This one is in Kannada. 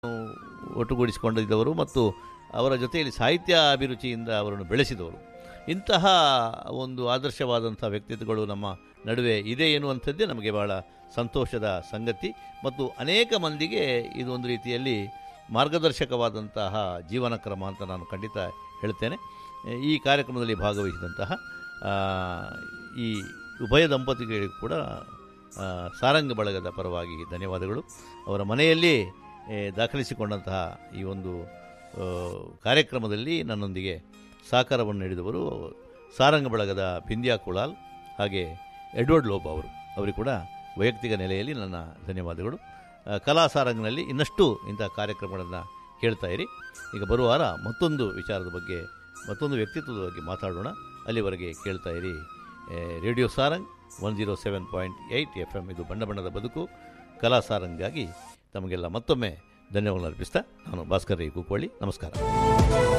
ಒಟ್ಟುಗೂಡಿಸಿಕೊಂಡಿದ್ದವರು ಮತ್ತು ಅವರ ಜೊತೆಯಲ್ಲಿ ಸಾಹಿತ್ಯ ಅಭಿರುಚಿಯಿಂದ ಅವರನ್ನು ಬೆಳೆಸಿದವರು ಇಂತಹ ಒಂದು ಆದರ್ಶವಾದಂಥ ವ್ಯಕ್ತಿತ್ವಗಳು ನಮ್ಮ ನಡುವೆ ಇದೆ ಎನ್ನುವಂಥದ್ದೇ ನಮಗೆ ಬಹಳ ಸಂತೋಷದ ಸಂಗತಿ ಮತ್ತು ಅನೇಕ ಮಂದಿಗೆ ಇದೊಂದು ರೀತಿಯಲ್ಲಿ ಮಾರ್ಗದರ್ಶಕವಾದಂತಹ ಜೀವನ ಕ್ರಮ ಅಂತ ನಾನು ಖಂಡಿತ ಹೇಳ್ತೇನೆ ಈ ಕಾರ್ಯಕ್ರಮದಲ್ಲಿ ಭಾಗವಹಿಸಿದಂತಹ ಆ, ಈ ಉಭಯ ದಂಪತಿಗಳಿಗೂ ಕೂಡ ಆ, ಸಾರಂಗ ಬಳಗದ ಪರವಾಗಿ ಧನ್ಯವಾದಗಳು ಅವರ ಮನೆಯಲ್ಲಿ ಏ, ದಾಖಲಿಸಿಕೊಂಡಂತಹ ಈ ಒಂದು ಆ, ಕಾರ್ಯಕ್ರಮದಲ್ಲಿ ನನ್ನೊಂದಿಗೆ ಸಹಕಾರವನ್ನು ನೀಡಿದವರು ಸಾರಂಗ ಬಳಗದ ಬಿಂದ್ಯಾ ಕುಳಾಲ್ ಹಾಗೆ ಎಡ್ವರ್ಡ್ ಲೋಬ್ ಅವರು ಅವರಿಗೆ ಕೂಡ ವೈಯಕ್ತಿಕ ನೆಲೆಯಲ್ಲಿ ನನ್ನ ಧನ್ಯವಾದಗಳು ಆ, ಕಲಾ ಸಾರಂಗ್ನಲ್ಲಿ ಇನ್ನಷ್ಟು ಇಂಥ ಕಾರ್ಯಕ್ರಮಗಳನ್ನು ಕೇಳ್ತಾ ಇರಿ ಈಗ ಬರುವ ವಾರ ಮತ್ತೊಂದು ವಿಚಾರದ ಬಗ್ಗೆ ಮತ್ತೊಂದು ವ್ಯಕ್ತಿತ್ವದ ಬಗ್ಗೆ ಮಾತಾಡೋಣ ಅಲ್ಲಿವರೆಗೆ ಕೇಳ್ತಾ ಇರಿ ಏ, radio Sarang one zero seven point eight F M ಇದು ಬಣ್ಣ ಬಣ್ಣದ ಬದುಕು ಕಲಾ ಸಾರಂಗಾಗಿ ತಮಗೆಲ್ಲ ಮತ್ತೊಮ್ಮೆ ಧನ್ಯವಾದ ಅರ್ಪಿಸ್ತಾ ನಾನು ಭಾಸ್ಕರ್ ರೈ ಕುಕ್ಕೋಳಿ ನಮಸ್ಕಾರ